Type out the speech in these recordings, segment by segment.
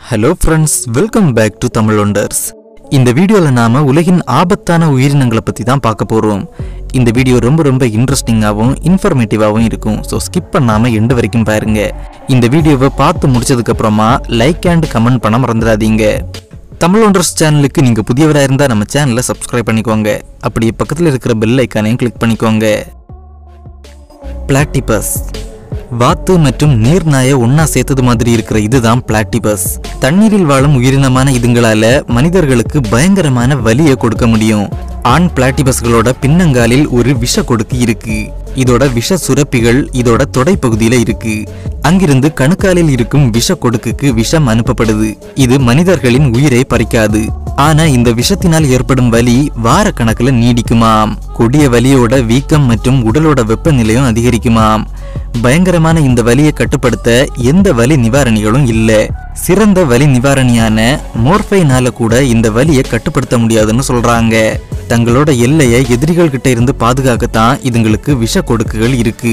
hello friends welcome back to Tamil wonders இந்த வீடியோவில் நாம உலகின் ஆபத்தான உயிரினங்களை பற்றி தான் பார்க்க போகிறோம் இந்த வீடியோ ரொம்ப ரொம்ப இன்ட்ரெஸ்டிங்காகவும் இன்ஃபர்மேட்டிவாகவும் இருக்கும் ஸோ ஸ்கிப் பண்ணாமல் எண்டு வரைக்கும் பாருங்க இந்த வீடியோவை பார்த்து முடிச்சதுக்கப்புறமா லைக் அண்ட் கமெண்ட் பண்ண மறந்துடாதீங்க தமிழ் ஒண்டர்ஸ் சேனலுக்கு நீங்கள் புதியவராக இருந்தால் நம்ம சேனலை சப்ஸ்கிரைப் பண்ணிக்கோங்க அப்படியே பக்கத்தில் இருக்கிற பெல் ஐக்கானையும் கிளிக் பண்ணிக்கோங்க பிளாட்டிபஸ் வாத்து மற்றும் நீர்நாயை ஒண்ணா சேர்த்தது மாதிரி இருக்கிற இதுதான் பிளாட்டிபஸ் தண்ணீரில் வாழும் உயிரினமான இதுங்களால மனிதர்களுக்கு பயங்கரமான வலியை கொடுக்க முடியும் ஆண் பிளாட்டிபஸ்களோட பின்னங்காலில் ஒரு விஷ கொடுக்கு இருக்கு இதோட விஷ சுரப்பிகள் இதோட தொடைப்பகுதியில இருக்கு அங்கிருந்து கணுக்காலில் இருக்கும் விஷ கொடுக்குக்கு விஷம் அனுப்பப்படுது இது மனிதர்களின் உயிரை பறிக்காது ஆனா இந்த விஷத்தினால் ஏற்படும் வலி வார கணக்குல நீடிக்குமாம் கொடிய வலியோட வீக்கம் மற்றும் உடலோட வெப்பநிலையும் அதிகரிக்குமாம் பயங்கரமான இந்த வலியை கட்டுப்படுத்த எந்த வலி நிவாரணிகளும் இல்ல சிறந்த வலி நிவாரணியான மோர்ஃபைனால கூட இந்த வலியை கட்டுப்படுத்த முடியாதுன்னு சொல்றாங்க தங்களோட எல்லையை எதிரிகள் கிட்ட இருந்து பாதுகாக்கத்தான் இதுங்களுக்கு விஷ கொடுக்குகள் இருக்கு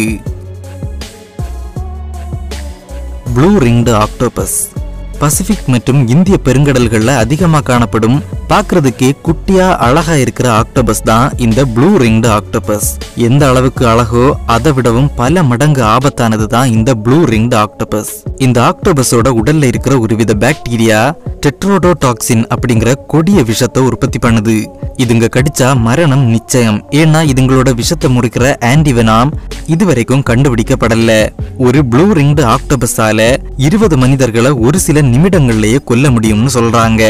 ப்ளூ ரிங்டு ஆக்டோபஸ் பசிபிக் மற்றும் இந்திய பெருங்கடல்கள்ல அதிகமா காணப்படும் பார்க்கிறதுக்கே குட்டியா அழகா இருக்கிற ஆக்டோபஸ் தான் இந்த ப்ளூ ரிங்டு ஆக்டோபஸ் எந்த அளவுக்கு அழகோ அதை விடவும் பல மடங்கு ஆபத்தானது தான் இந்த ப்ளூ ரிங்டு ஆக்டோபஸ் இந்த ஆக்டோபஸோட உடல்ல இருக்கிற ஒருவித பாக்டீரியா டெட்ரோடோடாக்சின் அப்படிங்கிற கொடிய விஷத்தை உற்பத்தி பண்ணுது இதுங்க கடிச்சா மரணம் நிச்சயம் ஏன்னா இதுங்களோட விஷத்தை முறிக்கிற ஆன்டிவெனாம் இதுவரைக்கும் கண்டுபிடிக்கப்படல ஒரு ப்ளூ ரிங்டு ஆக்டோபஸால இருபது மனிதர்களை ஒரு சில நிமிடங்கள்லயே கொல்ல முடியும்னு சொல்றாங்க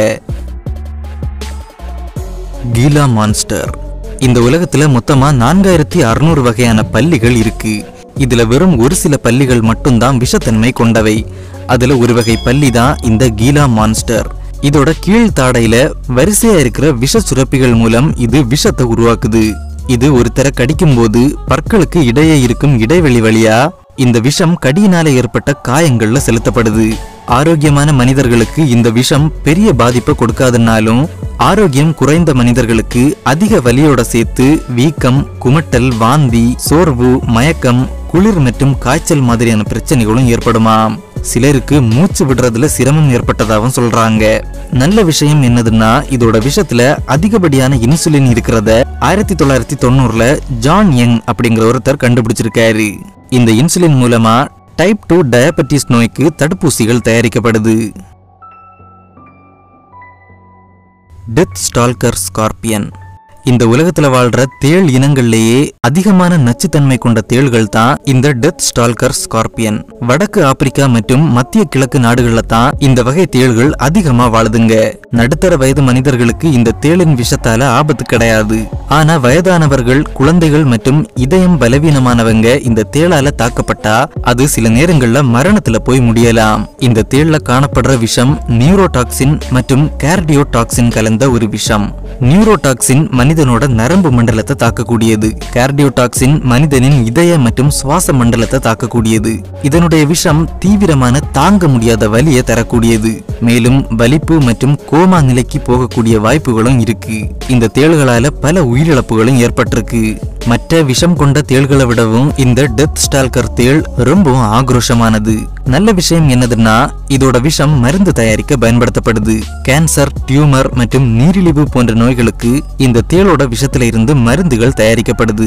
கீலா மான்ஸ்டர் இந்த உலகத்துல மொத்தமா நான்காயிரத்தி அறுநூறு வகையான பல்லிகள் இருக்கு இதுல வெறும் ஒரு சில பல்லிகள் மட்டும்தான் விஷத்தன்மை கொண்டவை அதுல ஒரு வகை பல்லி தான் இந்த கீலா மான்ஸ்டர் இதோட கீழ் தாடையில வரிசையா இருக்கிற விஷ சுரப்பிகள் மூலம் இது விஷத்தை உருவாக்குது இது ஒருத்தரை கடிக்கும் போது பற்களுக்கு இடையே இருக்கும் இடைவெளி வழியா இந்த விஷம் கடியினால ஏற்பட்ட காயங்கள்ல செலுத்தப்படுது ஆரோக்கியமான மனிதர்களுக்கு இந்த விஷம் பெரிய பாதிப்பை கொடுக்காதுன்னாலும் ஆரோக்கியம் குறைந்த மனிதர்களுக்கு அதிக வலியோட சேர்த்து வீக்கம் குமட்டல் வாந்தி சோர்வு மயக்கம் குளிர் மற்றும் காய்ச்சல் மாதிரியான பிரச்சனைகளும் ஏற்படுமாம் சிலருக்கு மூச்சு விடுறதுல சிரமம் ஏற்பட்டதாகவும் சொல்றாங்க நல்ல விஷயம் என்னதுன்னா இதோட விஷத்துல அதிகப்படியான இன்சுலின் இருக்கிறத ஆயிரத்தி தொள்ளாயிரத்தி தொண்ணூறுல ஜான் யங் அப்படிங்கிற ஒருத்தர் கண்டுபிடிச்சிருக்காரு இந்த இன்சுலின் மூலமா டைப் டூ டயபெட்டிஸ் நோய்க்கு தடுப்பூசிகள் தயாரிக்கப்படுது டெத் ஸ்டால்கர் ஸ்கார்பியன் இந்த உலகத்துல வாழ்ற தேள் இனங்கள்லேயே அதிகமான நச்சுத்தன்மை கொண்ட தேள்கள் தான் இந்த டெத் ஸ்டால்கர் ஸ்கார்பியன் வடக்கு ஆப்பிரிக்கா மற்றும் மத்திய கிழக்கு நாடுகள்ல தான் இந்த வகை தேள்கள் அதிகமா வாழுதுங்க நடுத்தர வயது மனிதர்களுக்கு இந்த தேளின் விஷத்தால ஆபத்து கிடையாது ஆனா வயதானவர்கள் குழந்தைகள் மற்றும் இதயம் பலவீனமானவங்க இந்த தேளால தாக்கப்பட்டா அது சில நேரங்கள்ல மரணத்துல போய் முடியலாம் இந்த தேள்ல காணப்படுற விஷம் நியூரோடாக்சின் மற்றும் கேர்டியோடாக்சின் கலந்த ஒரு விஷம் நியூரோடாக்சின் மனிதனோட நரம்பு மண்டலத்தை தாக்கக்கூடியது கார்டியோடாக்சின் மனிதனின் இதய மற்றும் சுவாச மண்டலத்தை தாக்கக்கூடியது இதனுடைய விஷம் தீவிரமான தாங்க முடியாத வலியை தரக்கூடியது மேலும் வலிப்பு மற்றும் கோமா நிலைக்கு போகக்கூடிய வாய்ப்புகளும் இருக்கு இந்த தேள்களால பல உயிரிழப்புகளும் ஏற்பட்டிருக்கு மற்ற விஷம் கொண்ட தேள்களை விடவும் இந்த டெத் ஸ்டால்கர் தேள் ரொம்பவும் ஆக்ரோஷமானது நல்ல விஷயம் என்னதுன்னா இதோட விஷம் மருந்து தயாரிக்க பயன்படுத்தப்படுது கேன்சர் டியூமர் மற்றும் நீரிழிவு போன்ற நோய்களுக்கு இந்த தேளோட விஷத்துல இருந்து மருந்துகள் தயாரிக்கப்படுது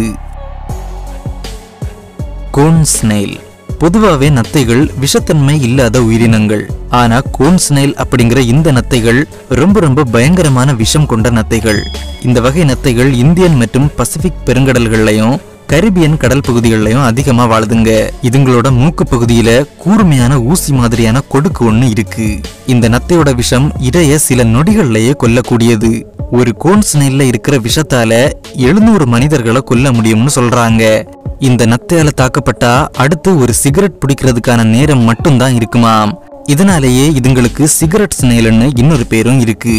கோன் ஸ்னெயில் பொதுவாகவே நத்தைகள் விஷத்தன்மை இல்லாத உயிரினங்கள் ஆனா கோன் ஸ்னெயில் அப்படிங்கிற இந்த நத்தைகள் ரொம்ப ரொம்ப பயங்கரமான விஷம் கொண்ட நத்தைகள் இந்த வகை நத்தைகள் இந்தியன் மற்றும் பசிபிக் பெருங்கடல்கள்லயும் கரிபியன் கடல் பகுதிகளிலையும் அதிகமா வாழுதுங்க இதுங்களோட மூக்கு பகுதியில கூர்மையான ஊசி மாதிரியான கொடுக்கு ஒண்ணு இருக்கு இந்த நத்தையோட விஷம் இடைய சில நொடிகள்லயே கொல்லக்கூடியது ஒரு கோன் ஸ்னெயில்ல இருக்கிற விஷத்தால எழுநூறு மனிதர்களை கொல்ல முடியும்னு சொல்றாங்க இந்த நத்தையால தாக்கப்பட்டா அடுத்து ஒரு சிகரெட் பிடிக்கிறதுக்கான நேரம் மட்டும்தான் இருக்குமாம் இதனாலேயே இதுங்களுக்கு சிகரெட் ஸ்னெயில்னு இன்னொரு பேரும் இருக்கு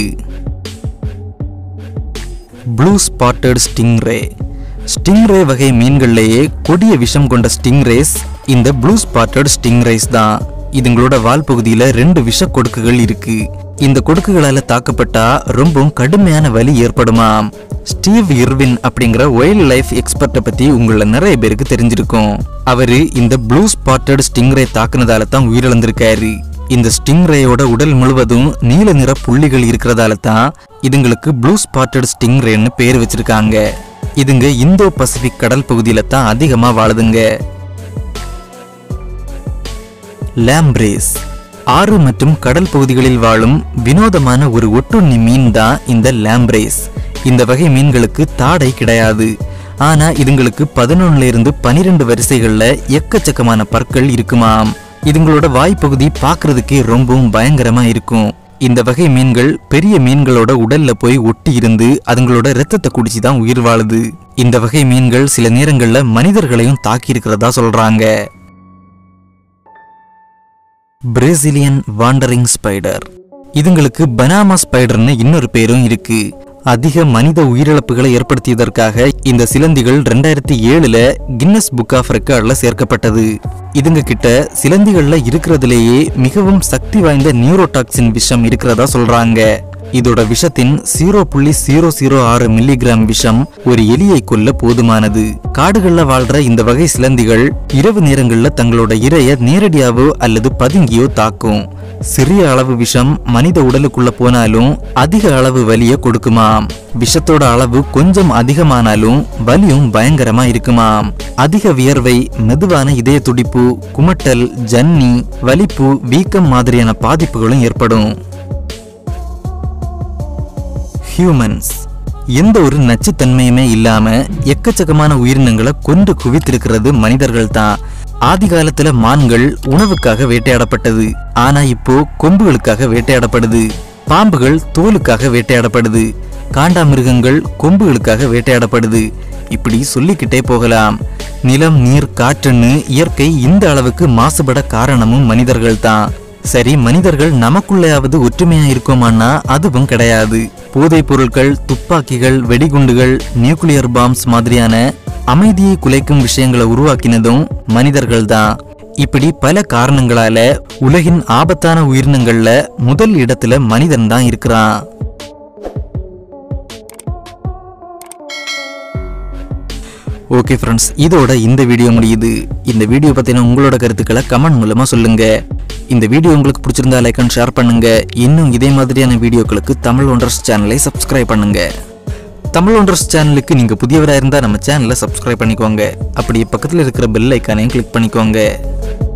ப்ளூ ஸ்பாட்டட் ஸ்டிங்ரே ஸ்டிங்ரே வகை மீன்கள்லேயே கொடிய விஷம் கொண்ட ஸ்டிங்ரேஸ் இந்த ப்ளூ ஸ்பாட்டட் ஸ்டிங்ரேஸ் தான் இதுங்களோட வால் பகுதியில ரெண்டு விஷ கொடுக்குகள் இருக்கு இந்த கொடுக்குகளால தாக்கப்பட்டா ரொம்பவும் கடுமையான வலி ஏற்படுமாம் ஸ்டீவ் இர்வின் அப்படிங்கிற வைல்ட் லைஃப் எக்ஸ்பர்ட்டை பத்தி உங்கள நிறைய பேருக்கு தெரிஞ்சிருக்கும் அவரு இந்த ப்ளூ ஸ்பாட்டட் ஸ்டிங்ரே தாக்குனதால தான் உயிரிழந்திருக்காரு இந்த ஸ்டிங்ரேயோட உடல் முழுவதும் நீல நிற புள்ளிகள் இருக்கிறதால தான் இதுங்களுக்கு ப்ளூ ஸ்பாட்டட் ஸ்டிங்ரேன்னு பேர் வச்சிருக்காங்க இதுங்க இந்தோ பசிபிக் கடல் பகுதியில தான் அதிகமா வாழுதுங்க லேம்ப்ரேஸ் ஆறு மற்றும் கடல் பகுதிகளில் வாழும் வினோதமான ஒரு ஒட்டுண்ணி மீன் தான் இந்த லேம்ப்ரேஸ் இந்த வகை மீன்களுக்கு தாடை கிடையாது ஆனா இதுங்களுக்கு பதினொன்னுல இருந்து பனிரெண்டு வரிசைகள்ல எக்கச்சக்கமான பற்கள் இருக்குமாம் இதுங்களோட வாய்ப்பகுதி பார்க்கிறதுக்கே ரொம்பவும் பயங்கரமா இருக்கும் இந்த வகை மீன்கள் பெரிய மீன்களோட உடல்ல போய் ஒட்டி இருந்து அதுங்களோட ரத்தத்தை குடிச்சு தான் உயிர் வாழுது இந்த வகை மீன்கள் சில நேரங்கள்ல மனிதர்களையும் தாக்கி இருக்கிறதா சொல்றாங்க பிரேசிலியன் வாண்டரிங் ஸ்பைடர் இதுங்களுக்கு பனாமா ஸ்பைடர்னு இன்னொரு பேரும் இருக்கு அதிக மனித உயிரிழப்புகளை ஏற்படுத்தியதற்காக இந்த சிலந்திகள் ரெண்டாயிரத்தி ஏழுல கின்னஸ் புக் ஆஃப் ரெக்கார்ட்ல சேர்க்கப்பட்டது இதுங்க கிட்ட சிலந்திகள்ல இருக்கிறதுலேயே மிகவும் சக்தி வாய்ந்த நியூரோடாக்சின் விஷம் இருக்கிறதா சொல்றாங்க இதோட விஷத்தின் ஜீரோ புள்ளி ஜீரோ ஜீரோ ஆறு மில்லிகிராம் விஷம் ஒரு எலியை கொல்ல போதுமானது காடுகள்ல வாழ்ற இந்த வகை சிலந்திகள் இரவு நேரங்கள்ல தங்களோட இரைய நேரடியாவோ அல்லது பதுங்கியோ தாக்கும் சிறிய அளவு விஷம் மனித உடலுக்குள்ள போனாலும் அதிக அளவு வலிய கொடுக்குமாம் விஷத்தோட அளவு கொஞ்சம் அதிகமானாலும் வலியும் பயங்கரமா இருக்குமாம் அதிக வியர்வை மெதுவான இதய துடிப்பு குமட்டல் ஜன்னி வலிப்பு வீக்கம் மாதிரியான பாதிப்புகளும் ஏற்படும் ஹியூமன்ஸ் எந்த ஒரு நச்சுத்தன்மையுமே இல்லாம எக்கச்சக்கமான உயிரினங்களை கொண்டு குவித்திருக்கிறது மனிதர்கள் தான் ஆதி காலத்துல மான்கள் உணவுக்காக வேட்டையாடப்பட்டது ஆனா இப்போ கொம்புகளுக்காக வேட்டையாடப்படுது பாம்புகள் தோலுக்காக வேட்டையாடப்படுது காண்டாமிருகங்கள் கொம்புகளுக்காக வேட்டையாடப்படுது இப்படி சொல்லிக்கிட்டே போகலாம் நிலம் நீர் காற்றுன்னு இயற்கை இந்த அளவுக்கு மாசுபட காரணமும் மனிதர்கள் தான் சரி மனிதர்கள் நமக்குள்ளேயாவது ஒற்றுமையா இருக்கோமான்னா அதுவும் கிடையாது போதைப் பொருட்கள் துப்பாக்கிகள் வெடிகுண்டுகள் நியூக்ளியர் பாம்ஸ் மாதிரியான அமைதியை குலைக்கும் விஷயங்களை உருவாக்கினதும் மனிதர்கள் தான் இப்படி பல காரணங்களால உலகின் ஆபத்தான உயிரினங்கள்ல முதல் இடத்துல மனிதன் தான் இருக்கிறான் ஓகே ஃப்ரெண்ட்ஸ் இதோட இந்த வீடியோ முடியுது இந்த வீடியோ பற்றின உங்களோட கருத்துக்களை கமெண்ட் மூலமாக சொல்லுங்க இந்த வீடியோ உங்களுக்கு பிடிச்சிருந்தா லைக் அண்ட் ஷேர் பண்ணுங்க இன்னும் இதே மாதிரியான வீடியோக்களுக்கு தமிழ் ஒண்டர்ஸ் சேனலை சப்ஸ்கிரைப் பண்ணுங்க தமிழ் ஒண்டர்ஸ் சேனலுக்கு நீங்கள் புதியவராக இருந்தால் நம்ம சேனலை சப்ஸ்கிரைப் பண்ணிக்கோங்க அப்படியே பக்கத்தில் இருக்கிற பெல் ஐக்கானையும் கிளிக் பண்ணிக்கோங்க